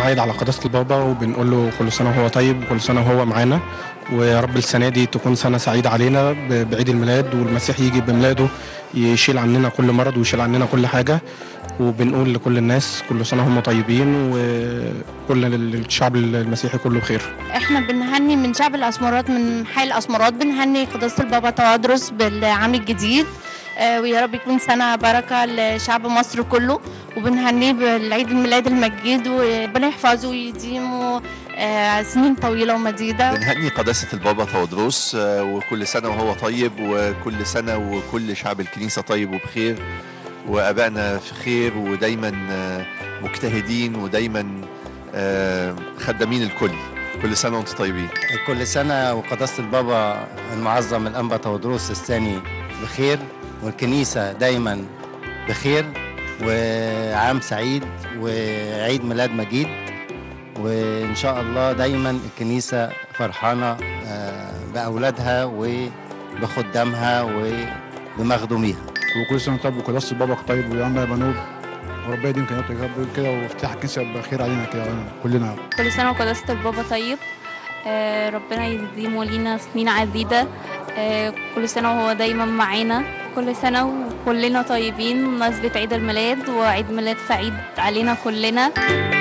بنعيد على قداسة البابا وبنقول له كل سنة وهو طيب وكل سنة وهو معانا ويا رب السنة دي تكون سنة سعيدة علينا ب- بعيد الميلاد والمسيح يجي بميلاده يشيل عننا كل مرض ويشيل عننا كل حاجة وبنقول لكل الناس كل سنة هم طيبين وكل الشعب المسيحي كله بخير احنا بنهني من شعب الاسمرات من حي الاسمرات بنهني قداسه البابا توادرس بالعام الجديد آه، ويا رب يكون سنه بركه لشعب مصر كله وبنهنيه بالعيد الميلاد المجيد وربنا يحفظه ويديمه آه، سنين طويله ومديده بنهني قداسة البابا تودروس آه، وكل سنة وهو طيب وكل سنة وكل شعب الكنيسة طيب وبخير وأبائنا في خير ودايما آه، مجتهدين ودايما آه، خدامين الكل كل سنة وانتم طيبين كل سنة وقداسة البابا المعظم الأنبا تودروس الثاني بخير والكنيسة دايما بخير وعام سعيد وعيد ميلاد مجيد وإن شاء الله دايما الكنيسة فرحانة آه، بأولادها وبخدامها وبمخدوميها وكل سنه طيب وقداسه البابا طيب ويا عم يا بنوب وربنا يديم كلماته يا رب كده وافتح الكنيسه بخير علينا كده كلنا كل سنة وقداسة البابا طيب آه، ربنا يديمه لينا سنين عديدة آه، كل سنة وهو دايما معانا كل سنة وكلنا طيبين بمناسبة عيد الميلاد وعيد ميلاد سعيد علينا كلنا